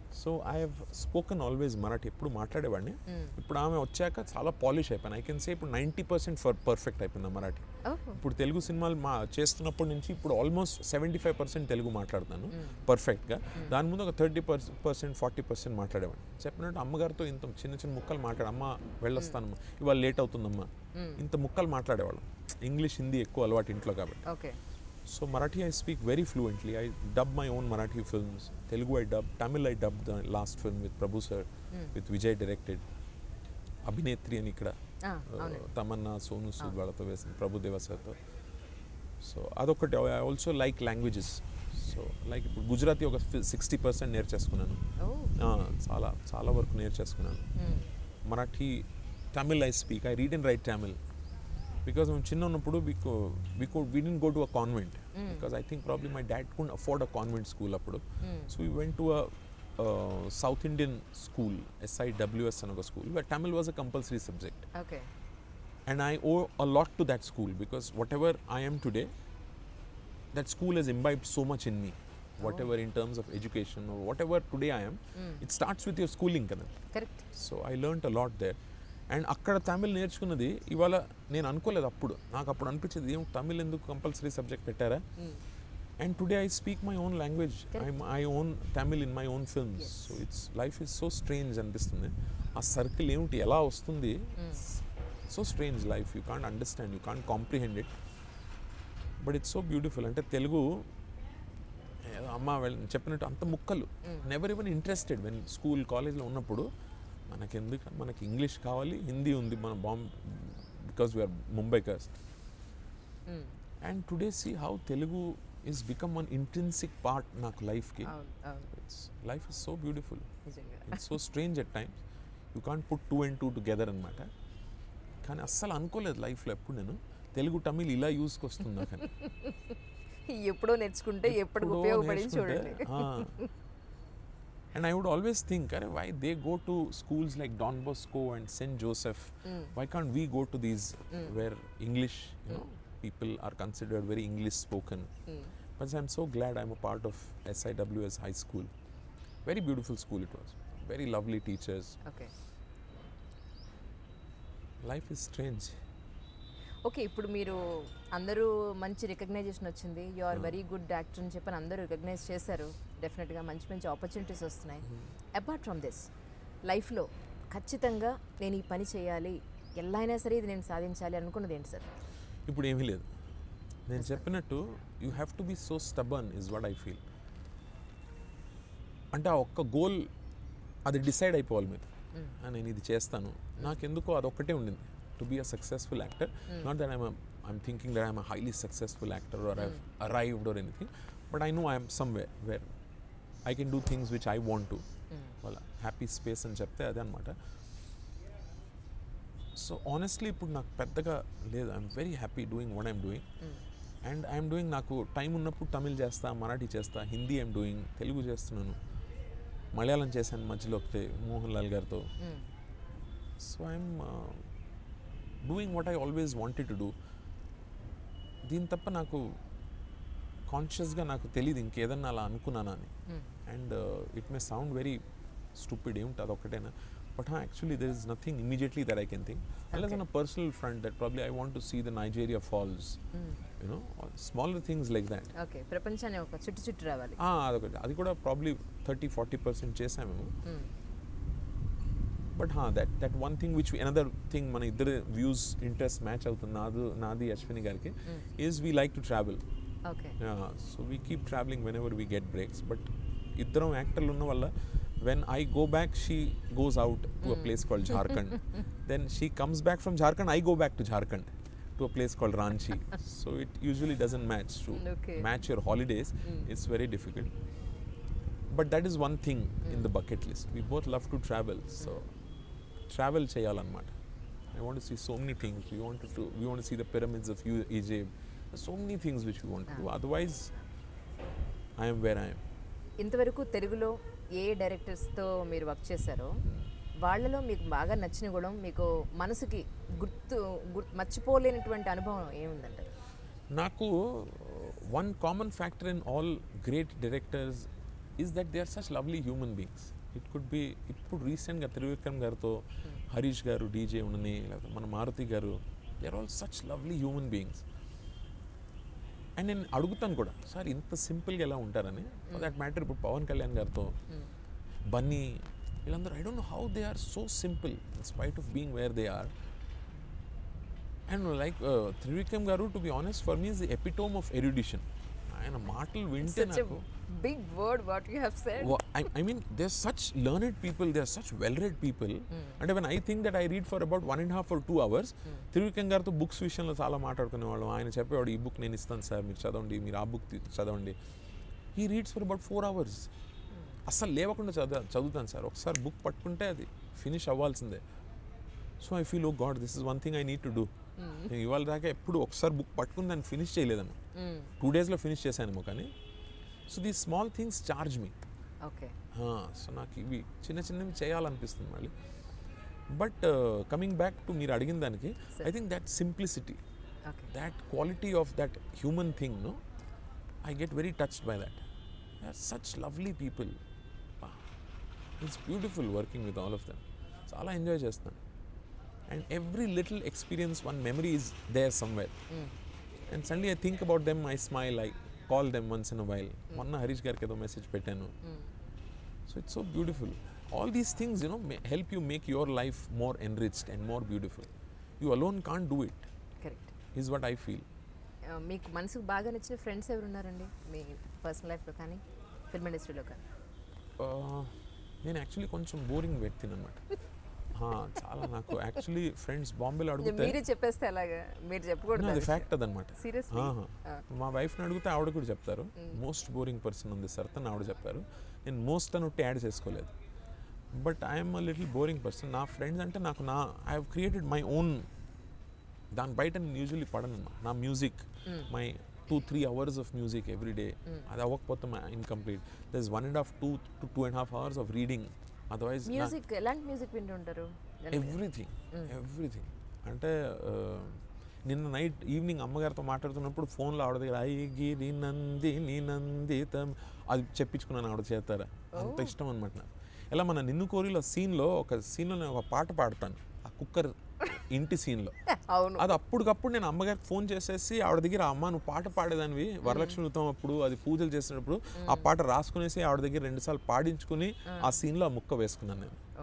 so I have spoken always Marathi ఎప్పుడు మాట్లాడేవాడిని ఇప్పుడు ఆమె వచ్చాక చాలా పాలిష్ అయిపోయాను ఐ కెన్ సే ఇప్పుడు నైంటీ పర్సెంట్ ఫర్ పర్ఫెక్ట్ అయిపోయింది మరాఠీ ఓహో ఇప్పుడు తెలుగు సినిమాలు మా చేస్తున్నప్పటి నుంచి ఇప్పుడు almost seventy five percent Telugu మాట్లాడుతాను పర్ఫెక్ట్గా దాని ముందు ఒక థర్టీ పర్సెంట్ ఫార్టీ పర్సెంట్ మాట్లాడేవాడిని చెప్పినట్టు అమ్మగారితో ఇంత చిన్న చిన్న ముక్కలు మాట్లాడు అమ్మ వెళ్ళొస్తానమ్మా ఇవాళ లేట్ అవుతుందమ్మా ఇంత ముక్కలు మాట్లాడేవాళ్ళం ఇంగ్లీష్ హిందీ ఎక్కువ అలవాటు ఇంట్లో కాబట్టి okay So Marathi I speak very fluently. I dub my own Marathi films. Telugu I dub. Tamil I dubbed the last film with Prabhu sir, with Vijay directed. Abhinetri అని ఇక్కడ ఆ, uh, అవునండి తమన్నా సోను సూద్ వాళ్ళతో వేసింది ప్రభుదేవ సార్తో సో అదొకటి I also like languages so like ఇప్పుడు గుజరాతీ ఒక సిక్స్టీ పర్సెంట్ నేర్చేసుకున్నాను ఓ ఆ, చాలా చాలా వరకు నేర్చేసుకున్నాను Marathi Tamil I speak I read and write Tamil because మేము చిన్న ఉన్నప్పుడు వికో వికో we didn't go to a convent because I think problem my dad could afford a convent school అప్పుడు so we went to a South Indian school SIWS అని ఒక స్కూల్ Tamil was a compulsory subject okay and I owe a lot to that school because whatever I am today, that school has imbibed so much in me. Whatever in terms of education or whatever today I am, it starts with your schooling కదా correct so I learn a lot there and అక్కడ తమిళ్ నేర్చుకున్నది ఇవాళ నేను అనుకోలేదు అప్పుడు నాకు అప్పుడు అనిపించేది ఏం తమిళ్ ఎందుకు కంపల్సరీ సబ్జెక్ట్ పెట్టారా and today I speak my own language I I own Tamil in my own films Yes. So it's life is so strange అనిపిస్తుంది ఆ సర్కిల్ ఏమిటి ఎలా వస్తుంది so strange life you can't understand you can't comprehend it but it's so beautiful అంటే తెలుగు ఏదో అమ్మ వెళ్ళ చెప్పినట్టు అంత ముక్కలు never even interested when school కాలేజ్లో ఉన్నప్పుడు మనకెందుకు మనకి ఇంగ్లీష్ కావాలి హిందీ ఉంది మన బాంబ్ because we are Mumbai cast and today see how Telugu is become one intrinsic part నాకు లైఫ్కి అవును అవును it's life is so beautiful నిజంగా it's so strange at times you can't put two and two together అనమాట కానీ అస్సలు అనుకోలేదు లైఫ్లో ఎప్పుడు నేను తెలుగు తమిళ్ ఇలా యూస్కి వస్తుంది నాకు అని. ఎప్పుడో నేర్చుకుంటే ఎప్పటికి ఎప్పుడో ఉపయోగపడింది నేర్చుకుంటే, చూడండి ఆ. And I would always think, "Arey, why they go to schools like Don Bosco and St. Joseph? Why can't we go to these where English, you know, people are considered very English spoken? But I'm so glad I'm a part of SIWS High School. Very beautiful school it was. Very lovely teachers. Okay Life is strange. Okay ఇప్పుడు మీరు అందరూ మంచి recognition వచ్చింది you are very good actor అని చెప్పని అందరూ recognise చేశారు డెఫినెట్గా మంచి మంచి ఆపర్చునిటీస్ వస్తున్నాయి అపార్ట్ ఫ్రమ్ దిస్ లైఫ్లో ఖచ్చితంగా నేను ఈ పని చేయాలి ఎలా అయినా సరే ఇది నేను సాధించాలి అనుకున్నది ఏంటి సార్ ఇప్పుడు ఏమీ లేదు నేను చెప్పినట్టు you have to be so stubborn is what I feel అంటే ఆ ఒక్క గోల్ అది డిసైడ్ అయిపోవాలి మీరు ఆ, నేను ఇది చేస్తాను నాకెందుకో అదొక్కటే ఉండింది to be a successful actor not that I'm I'm thinking that I'm highly successful actor or I've arrived or anything but I know I'm somewhere where I can do things which I want to వాళ్ళ happy space అని చెప్తే అదే అనమాట so honestly ఇప్పుడు నాకు పెద్దగా లేదు I'm very happy doing what I'm doing and I'm doing నాకు టైం ఉన్నప్పుడు తమిళ్ చేస్తా మరాఠీ చేస్తా హిందీ ఐఎమ్ డూయింగ్ తెలుగు చేస్తున్నాను మలయాళం చేశాను మధ్యలో ఒకటి మోహన్ లాల్ గారితో so I'm doing what I always wanted to do దీని తప్ప నాకు కాన్షియస్గా నాకు తెలియదు ఇంకేదన్నా అలా అనుకున్నానా అని and it may sound very stupid ఏమిటి అదొక్కటేనా but actually there is nothing immediately that I can think else on a personal front that probably I want to see the Nigeria falls you know smaller things like that okay ప్రపంచాన్ని ఒక చుట్టు చుట్టు రావాలి అదొకటి అది కూడా ప్రాబ్లీ థర్టీ ఫార్టీ పర్సెంట్ చేసాము మేము Mm. బట్ హా that that one thing which another thing మన ఇద్దరు వ్యూస్ ఇంట్రెస్ట్ మ్యాచ్ అవుతుంది నాదు నాది అశ్విని గారికి is we like to travel okay so we keep travelling whenever we get breaks but ఇద్దరం యాక్టర్లు ఉన్న వల్ల when I go back she goes out to a place called Jharkhand then she comes back from Jharkhand I go back to Jharkhand to a place called Ranchi so it usually doesn't match to Okay. Match your holidays it's very difficult but that is one thing in the bucket list we both love to travel so travel చేయాలన్నమాట I want see so many things we want to we want see the pyramids of you Egypt so many things which we want to otherwise I'm where I'm ఇంతవరకు తెలుగులో ఏ డైరెక్టర్స్తో మీరు work చేశారో వాళ్ళలో మీకు బాగా నచ్చిన గుణం మీకు మనసుకి గుర్తు గుర్తు మర్చిపోలేనటువంటి అనుభవం ఏముందంటారు నాకు one common factor in all great directors is that they are such lovely human beings it could be ఇప్పుడు రీసెంట్గా త్రివిక్రమ్ గారితో హరీష్ గారు డీజే ఉండని లేకపోతే మన మారుతి గారు they are all such lovely human beings and నేను అడుగుతాను కూడా సార్ ఇంత సింపుల్గా ఎలా ఉంటారని దట్ మ్యాటర్ ఇప్పుడు పవన్ కళ్యాణ్ గారితో బన్నీ వీళ్ళందరూ I don't know how they are so simple in spite of being where they are and like Trivikram గారు to be honest for me is the epitome of erudition ఆయన మాటలు వింటే Such a నాకు big word what you have said. Wha- I, I mean, they're such learned people, they're such well read people. And when I think that I read for about one and a half or two hours, Trivikram గారితో books విషయంలో చాలా మాట్లాడుకునేవాళ్ళం ఆయన చెప్పేవాడు ఈ book నేను ఇస్తాను sir మీరు చదవండి మీరు ఆ బుక్ చదవండి he reads for about four hours అస్సలు లేవకుండా చదువు చదువుతాను సార్ ఒకసారి బుక్ పట్టుకుంటే అది ఫినిష్ అవ్వాల్సిందే so I feel oh God this is one thing I need to do నేను ఇవాళ దాకా ఎప్పుడు ఒకసారి బుక్ పట్టుకుని దాన్ని ఫినిష్ చేయలేదన్న Mm. టూ డేస్లో ఫినిష్ చేశానేమో కానీ so the small things charge me Okay. So నాకు ఇవి చిన్న చిన్నవి చేయాలనిపిస్తుంది మళ్ళీ బట్ కమింగ్ బ్యాక్ టు మీరు అడిగిన దానికి I think that simplicity Okay. that quality of that human thing, no, I get very touched by that. They are such lovely people. Ah, It's beautiful working with all of them. చాలా enjoy చేస్తాను and every little experience one memory is there somewhere and suddenly I think about them I smile I call them once in while మొన్న హరీష్ గారికి ఏదో message పెట్టాను so it's so beautiful all these things you know help you make your life more enriched and more beautiful you alone can't do it Correct. Is what I feel Uh, మీకు మనసుకు బాగా నచ్చిన friends ఎవరు ఉన్నారండి మీ personal లైఫ్లో కానీ film ఇండస్ట్రీలో కానీ నేను యాక్చువల్లీ కొంచెం బోరింగ్ వ్యక్తిని అనమాట చాలా నాకు యాక్చువల్లీ ఫ్రెండ్స్ బాంబేలో అడిగితే మీరే చెప్పేస్తే అలాగా మీరు చెప్పకూడదు అది ఆ ఫ్యాక్ట్ అదనమాట విషయం. Seriously? Ah. మా వైఫ్ని అడిగితే ఆవిడ కూడా చెప్తారు మోస్ట్ బోరింగ్ పర్సన్ ఉంది సార్ అని ఆవిడ చెప్తారు నేను మోస్ట్ అని ఉంటే యాడ్ చేసుకోలేదు but I'm a little boring person నా ఫ్రెండ్స్ అంటే నాకు నా I have created my own దాని బయట నేను యూజువల్లీ పడను నా music my two three hours of music every day అది అవ్వకపోతే my incomplete there is one and half two to two and half hours of reading otherwise music ఎలాంటి music వింటుంటారు everything everything అంటే ఆ, నిన్న నైట్ ఈవినింగ్ అమ్మగారితో మాట్లాడుతున్నప్పుడు ఫోన్లో ఆవిడ దగ్గర ఐ గిరి నంది నీ నందితం అది చెప్పించుకున్నాను ఆవిడ చేస్తారా అంత ఇష్టం అనమాట నాకు ఎలా మన నిన్ను కోరిలో సీన్లో ఒక సీన్లో నేను ఒక పాట పాడతాను ఆ కుక్కర్ ఇంటి సీన్లో అవును అది అప్పటికప్పుడు నేను అమ్మగారికి ఫోన్ చేసేసి ఆవిడ దగ్గర అమ్మ నువ్వు పాట పాడేదానివి వరలక్ష్మి వ్రతం అప్పుడు అది పూజలు చేసినప్పుడు ఆ పాట రాసుకునేసి ఆవిడ దగ్గర రెండుసార్లు పాడించుకుని ఆ సీన్లో ఆ ముక్క వేసుకున్నాను నేను oh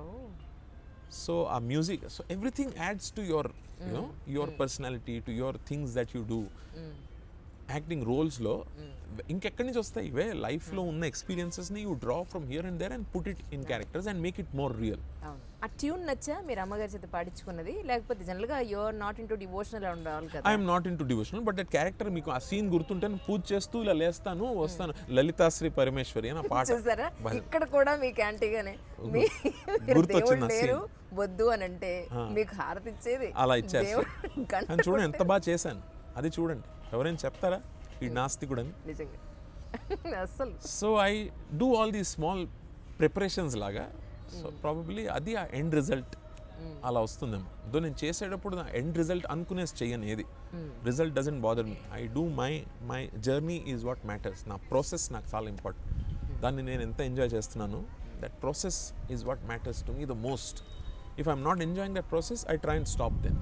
so a music so everything adds to your you know your personality to your things that you do acting రోల్స్లో ఇంకెక్కడి నుంచి వస్తాయి ఇవే లైఫ్లో ఉన్న ఎక్స్పీరియన్సెస్ని you draw from here and there and put it in characters and make it more real అవును ఆ ట్యూన్ నచ్చా మీరు అమ్మగారి చేత పాడించుకున్నది లేకపోతే జనరల్గా యువర్ నాట్ ఇంటూ డివోషనల్ ఉండాలి కదా I'm not into devotional but that character మీకు ఆ సీన్ గుర్తుంటే నేను పూజ చేస్తూ ఇలా లేస్తాను వస్తాను లలితాశ్రీ పరమేశ్వరి అని ఆ పాట చూసారా బా- ఇక్కడ కూడా మీకు యాంటీగానే మీ మీరు గుర్తొచ్చింది దేవుడు ఆ లేరు వద్దు అని అంటే మీకు హారతి ఇచ్చేది అలా ఇచ్చారు దేవుడు గంట అని చూడండి ఎంత బాగా చేశాను అది చూడండి ఎవరైనా చెప్తారా ఈ నాస్తికుడని నిజంగా అస్సలు so I do all the small preparations లాగా సో ప్రాబబ్లీ అది ఆ ఎండ్ రిజల్ట్ అలా వస్తుందేమో దో నేను చేసేటప్పుడు నా ఎండ్ రిజల్ట్ అనుకునేసి చెయ్యను ఏది result doesn't bother me I do my my journey is what matters నా ప్రాసెస్ నాకు చాలా ఇంపార్టెంట్ దాన్ని నేను ఎంత ఎంజాయ్ చేస్తున్నాను that process is what matters to me the most if I'm not enjoying that process I try and stop then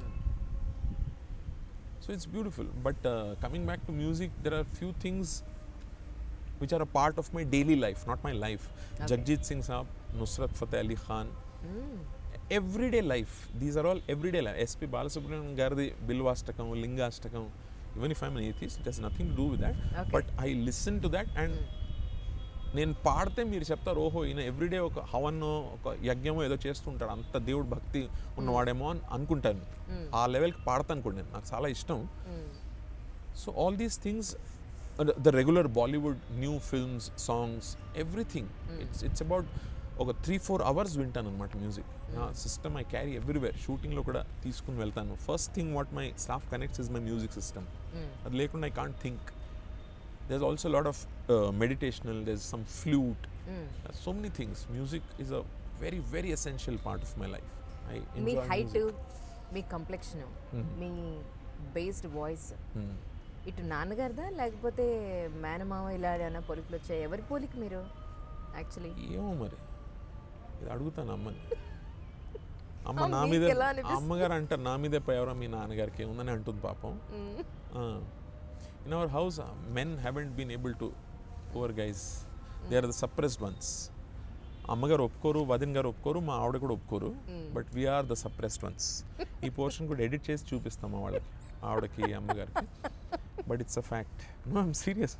So it's beautiful. But uh, coming back to music, there are few things which are a part of my daily life, not my life. Jagjit Singh Saab, Nusrat Fateh Ali Khan. Everyday life. These are all everyday life. SP Balasubramanian Gardi, Bilvastakam, Lingashtakam. Even if I'm an atheist, it has nothing to do with that. Okay. But I listen to that and నేను పాడితే మీరు చెప్తారు ఓహో ఈయన everyday ఒక హవన్నో ఒక యజ్ఞమో ఏదో చేస్తుంటాడు అంత దేవుడు భక్తి ఉన్నవాడేమో అని అనుకుంటాను ఆ లెవెల్కి పాడతాను కూడా నేను నాకు చాలా ఇష్టం so all these things the regular Bollywood new films songs everything it's it's about ఒక త్రీ ఫోర్ అవర్స్ వింటాను అనమాట మ్యూజిక్ నా సిస్టమ్ ఐ క్యారీ ఎవ్రీవేర్ షూటింగ్లో కూడా తీసుకుని వెళ్తాను first thing what my staff connects is my music system అది లేకుండా I can't think there's also a lot of uh, meditational there's some flute There's so many things music is a very very essential part of my life i మీ enjoy height music. మీ complexion మీ based voice Hmm. ఇటు నాన్నగారిదా లేకపోతే మేనమామ ఇలా ఏమైనా పోలికలు వచ్చాయి ఎవరి పోలిక మీరు యాక్చువల్లీ ఏమో మరి ఇది అడుగుతాను అమ్మని అమ్మ అమ్మ నా మీకు మీద ఎలా అనిపిస్తుంది? అమ్మగారు అంటారు నా మీదే పోయావరా మీ నాన్నగారికి ఏముందని అంటుంది పాపం in our house men haven't been able to poor guys they are the suppressed ones అమ్మగారు ఒప్పుకోరు వదిన్ గారు ఒప్పుకోరు మా ఆవిడ కూడా ఒప్పుకోరు but we are the suppressed ones ఈ పోర్షన్ కూడా ఎడిట్ చేసి చూపిస్తాం మా వాళ్ళకి ఆవిడకి అమ్మగారికి but it's a fact no I'm serious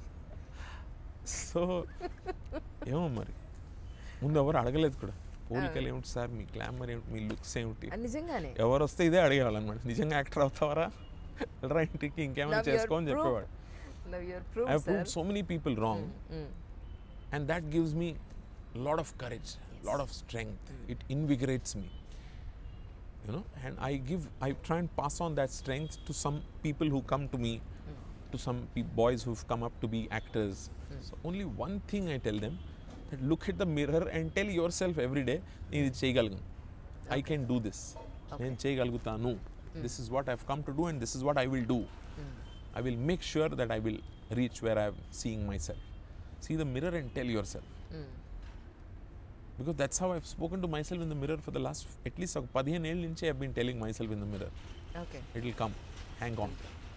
so ఏమో మరి ముందు ఎవరు అడగలేదు కూడా పోలికలు ఏమిటి సార్ మీ గ్లామర్ ఏమిటి మీ లుక్స్ ఏమిటి నిజంగానే ఎవరు వస్తే ఇదే అడిగేవాళ్ళనమాట నిజంగా యాక్టర్ అవుతావరా వెళ్ళరా ఇంటికి ఇంకేమైనా Now you're చేసుకో అని proof. చెప్పేవాడు Now you're proof, I prove sir. So many people wrong Mm. and that gives me a lot of courage lot of strength it invigorates me you know and i give i try and pass on that strength to some people who come to me to some pe- boys who've come up to be actors so only one thing i tell them that look at the mirror and tell yourself every day నేను ఇది చేయగలను I can do this నేను చేయగలుగుతాను this is what I've come to do and this is what I will do I will make sure that I will reach where I am seeing myself. See the mirror and tell yourself. Because that's how I've spoken to myself in the mirror for the last at least ఒక పదిహేను ఏళ్ళ నుంచి I've been telling myself in the mirror. Okay. It will come. Hang on.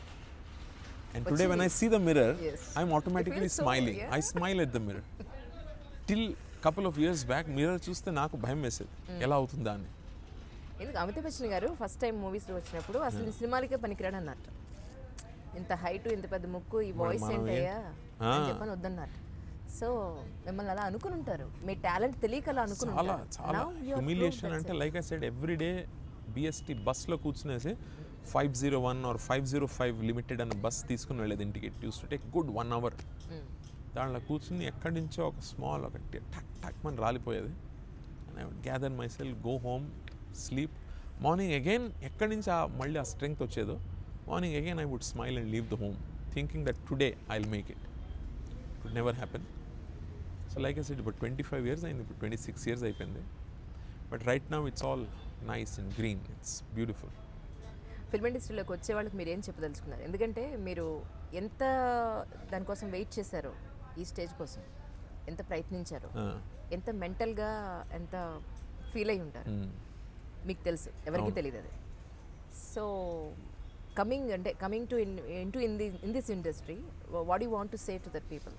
And today when I Actually- see the mirror, Yes. I'm automatically feels so, smiling. yeah. I smile at the mirror. Till couple of years back, mirror చూస్తే నాకు భయం వేసేది ఎలా అవుతుందా అని ఎందుకు అమితాబ్ బచ్చన్ గారు first time మూవీస్లో వచ్చినప్పుడు అసలు ఈ సినిమాలకే పనికిరాడు అన్నట్టు ఇంత హైట్ ఇంత పెద్ద ముక్కు ఈ వాయిస్ మనం ఏంటయ్యా ఏంటి? ఆ. అని చెప్పని వద్దన్నట్టు సో మిమ్మల్ని అలా అనుకుని ఉంటారు మీ టాలెంట్ తెలియక అలా అనుకుని చాలా ఉంటారు. చాలా Now you are humiliation proved అంటే that's it. Like I said every day BEST బస్లో కూర్చునేసి five zero one or five zero five limited అన్న బస్ తీసుకుని వెళ్ళేది ఇంటికి it used to take good one hour Mm. దాంట్లో కూర్చుని ఎక్కడి నుంచో ఒక స్మాల్ ఒక టక్ టక్ మన రాలిపోయేది and I would gather my cell go home sleep morning again ఎక్కడి నుంచి ఆ మళ్ళీ ఆ స్ట్రెంగ్త్ వచ్చేదో morning again I would smile and leave the home thinking that today I will make it it never happen so like I said ఇప్పుడు twenty five years అయింది ఇప్పుడు twenty six years అయిపోయింది but right now it's all nice and green it's beautiful film ఇండస్ట్రీలోకి వచ్చే వాళ్ళకి మీరు ఏం చెప్పదలుచుకున్నారు ఎందుకంటే మీరు ఎంత దానికోసం వెయిట్ చేశారో ఈ స్టేజ్ కోసం ఎంత ప్రయత్నించారో ఎంత మెంటల్గా ఎంత ఫీల్ అయి ఉంటారు మీకు తెలుసు ఎవరికి అవును. తెలియదు అది సో కమింగ్ అంటే coming to in in to in the in this industry what you want to say to that people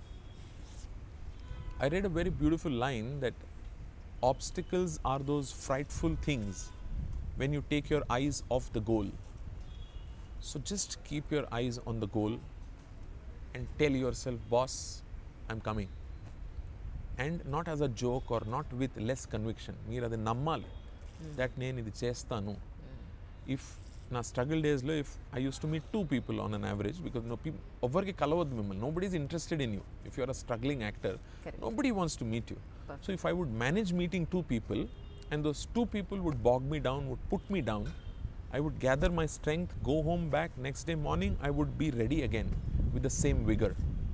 I read a very beautiful line that obstacles are those frightful things when you take your eyes off the goal. So just keep your eyes on the goal and tell yourself, boss, I'm coming. And not as a joke or not with less conviction. మీరు అది నమ్మాలి that నేను ఇది చేస్తాను if నా struggle డేస్లో if I use to meet two people on an average because no people ఎవరికి కలవద్దు మిమ్మల్ని nobody is interested in you if you're a struggling actor Correct. Nobody wants to meet you so if I would manage meeting two people and those two people would bog me down would put me down I would gather my strength, go home back, next day morning, I would be ready again with the same vigor.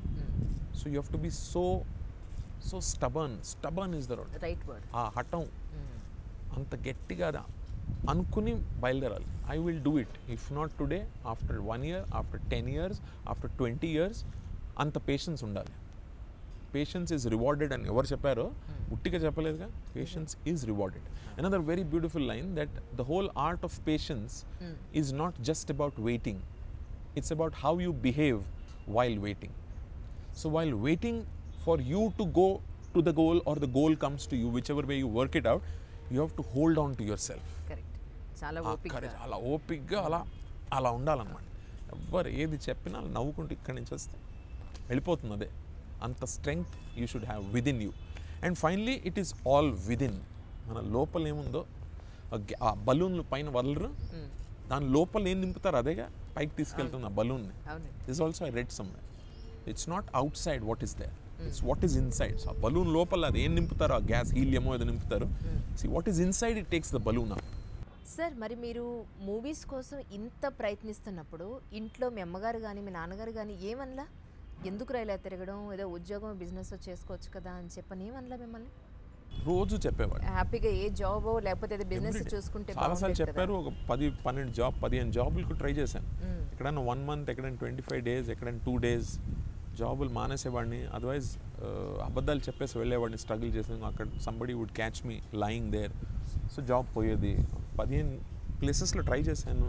So you have to be so, so stubborn. Stubborn is the word. Right word ఆ హఠం అంత గట్టిగా దా- అనుకుని బయలుదేరాలి I will do it if not today after one year after ten years after twenty years అంత patience ఉండాలి patience is rewarded అని ఎవరు చెప్పారో ఉట్టిగా చెప్పలేదుగా patience is rewarded another very beautiful line that the whole art of patience is not just about waiting it's about how you behave while waiting So while waiting for you to go to the goal or the goal comes to you, whichever way you work it out, you have to hold on to yourself. Correct చాలా ఆ ఓపిక courage, అలా ఓపిక్గా అలా అలా ఉండాలన్నమాట ఎవ్వరు ఏది చెప్పినా అలా నవ్వుకుంటూ ఇక్కడి నుంచి వస్తే వెళ్ళిపోతుంది అదే అంత strength you should have within you and finally it is all within మన లోపల ఏముందో ఆ గ్యా- ఆ బలూన్లు పైన వదలరు దాని లోపల ఏం నింపుతారు అదేగా పైకి తీసుకెళ్తుంది ఆ బలూన్ని అవునండి this also I read somewhere it's not outside what is there it's what is inside so ఆ బలూన్ లోపల అది ఏం నింపుతారో ఆ గ్యాస్ హీలియమో ఏదో నింపుతారు see what is inside it takes the balloon up sir మరి మీరు మూవీస్ కోసం ఇంత ప్రయత్నిస్తున్నప్పుడు ఇంట్లో మీ అమ్మగారు కానీ మీ నాన్నగారు కానీ ఏమనలా ఎందుకు రైలా తిరగడం ఏదో ఉద్యోగం బిజినెస్ చేసుకోవచ్చు కదా అని చెప్పని ఏమనలా మిమ్మల్ని రోజు చెప్పేవాడు హ్యాపీగా ఏ జాబ్ లేకపోతే ఏదో బిజినెస్ Every day. చూసుకుంటే చాలాసార్లు బాగుండేది కదా. చెప్పారు ఒక పది పన్నెండు జాబ్ పదిహేను జాబులకు ట్రై చేశాను మ్మ్. ఎక్కడైనా వన్ మంత్ ఎక్కడైనా ట్వంటీ ఫైవ్ డేస్ ఎక్కడైనా టూ డేస్ జాబులు మానేసేవాడిని అదర్వైజ్ అబద్ధాలు చెప్పేసి వెళ్ళేవాడిని స్ట్రగుల్ చేసి అక్కడ somebody would catch me lying there so job పోయేది పదిహేను ప్లేసెస్లో ట్రై చేశాను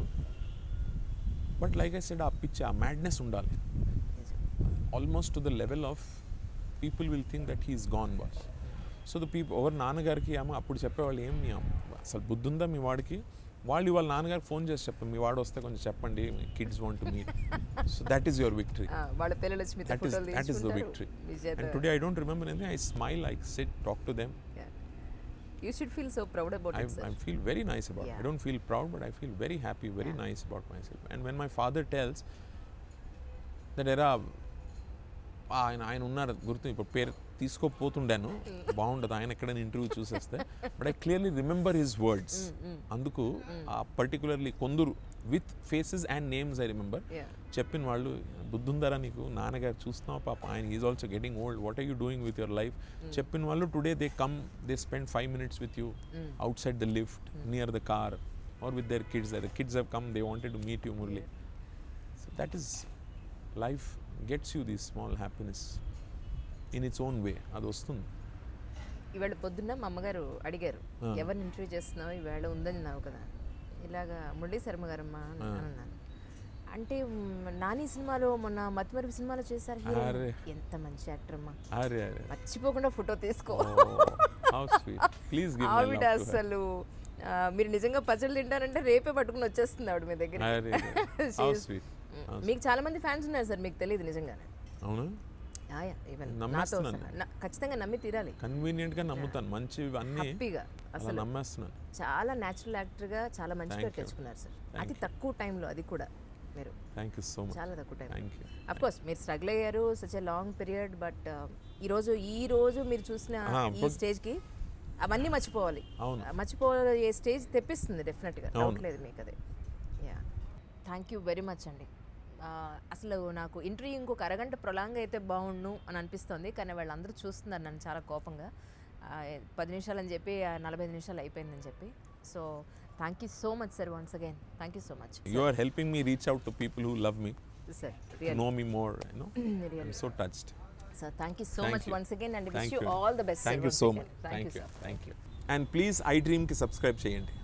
బట్ లైక్ ఐ సెడ్ ఆ పిచ్చి ఆ మ్యాడ్నెస్ ఉండాలి almost to the level of people will think that he's gone boss so the people ఎవరు నాన్నగారికి ఏమో అప్పుడు చెప్పేవాళ్ళు ఏం మీ అమ్మ- అసలు బుద్ధి ఉందా మీ వాడికి వాళ్ళు వాళ్ళ నాన్నగారికి ఫోన్ చేసి చెప్పండి మీ వాడు వస్తే కొంచెం చెప్పండి kids want to meet so that is your victory ఆ, వాళ్ళ పిల్లలు వచ్చి మీతో that is ఫోటోలు that is the తీసుకుంటారు victory మీ చేత and today i don't remember anything i smile i sit talk to them you should feel so proud about I, it I feel very nice about it. I Yeah. don't feel proud, but I feel very happy, very Yeah. nice about myself. And when my father tells that era ఆయన ఆయన ఉన్నారు గుర్తు ఇప్పుడు పేరు తీసుకోపోతుండాను బాగుండదు ఆయన ఎక్కడైనా interview చూసేస్తే but I clearly remember his words అందుకు ఆ పర్టికులర్లీ కొందరు with faces and names I remember Yeah. చెప్పిన వాళ్ళు బుద్ధుందరా నీకు నాన్నగారు చూస్తున్నావు పాప ఆయన is also getting old what are you doing with your life చెప్పిన వాళ్ళు today they come they spend five minutes with you outside the lift near the car or with their kids the kids have come they wanted to meet you Murali so that is life gets you the small happiness in its own way అది వస్తుంది ఇవాళ పొద్దున్న మా అమ్మగారు అడిగారు ఆ. ఎవరిని interview చేస్తున్నావు ఈవేళ ఉందని నావు కదా ఇలాగా మురళీ శర్మ గారమ్మా అని ఆ. అన్నాను అంటే మ్, నాని సినిమాలో మొన్న మతిమరుపు సినిమాలో చేశారు హీరోయిన్. అరే. ఎంత మంచి యాక్టర్ అమ్మా అరే అరే మర్చిపోకుండా ఫోటో తీసుకో హౌ స్వీట్ ప్లీజ్ గివ్ ఆవిడ అసలు ఆ, మీరు నిజంగా పచ్చళ్ళు తింటారంటే రేపే పట్టుకుని వచ్చేస్తుంది ఆవిడ మీ దగ్గర అరే హౌ స్వీట్ మీకు చాలా మంది ఫ్యాన్స్ ఉన్నారు సార్ మీకు తెలియదు నిజంగానే అవునా ఈవెన్ నాతో నమ్మేస్తున్నాను. సహా. నా- ఖచ్చితంగా నమ్మి తీరాలి కన్వీనియంట్ గా నమ్ముతాను మంచివి అన్నీ హ్యాపీగా అలా అసలు నమ్మేస్తున్నాను చాలా న్యాచురల్ యాక్టర్గా చాలా మంచి Thank పేరు you. తెచ్చుకున్నారు సార్ Thank అతి you. తక్కువ టైంలో అది కూడా మీరు థ్యాంక్ యూ సో మచ్ చాలా తక్కువ time thank you of course మీరు స్ట్రగుల్ అయ్యారు such a long period but ఈ రోజు ఈ రోజు మీరు చూసిన Ah, ఈ but- స్టేజ్కి అవన్నీ మర్చిపోవాలి అవును. ఆ, మర్చిపోయే స్టేజ్ తెప్పిస్తుంది డెఫినెట్గా అవును. డౌట్ లేదు మీకు అదే yeah thank you very much అండి ఆ, అసలు నాకు ఇంటర్వ్యూ ఇంకొక అరగంట ప్రొలాంగ్ అయితే బాగుండు అని అనిపిస్తుంది కానీ వాళ్ళందరూ చూస్తున్నారు నన్ను చాలా కోపంగా ఆ, పది నిమిషాలు అని చెప్పి ఆ, నలభై ఐదు నిమిషాలు అయిపోయిందని చెప్పి so thank you so much sir once again thank you so much you are helping me reach out to people who love me sir know me more you know Really. i'm so touched sir thank you so Thank much you. Once again and thank wish you you all the best thank you so much thank you thank you and please i dream ki subscribe చేయండి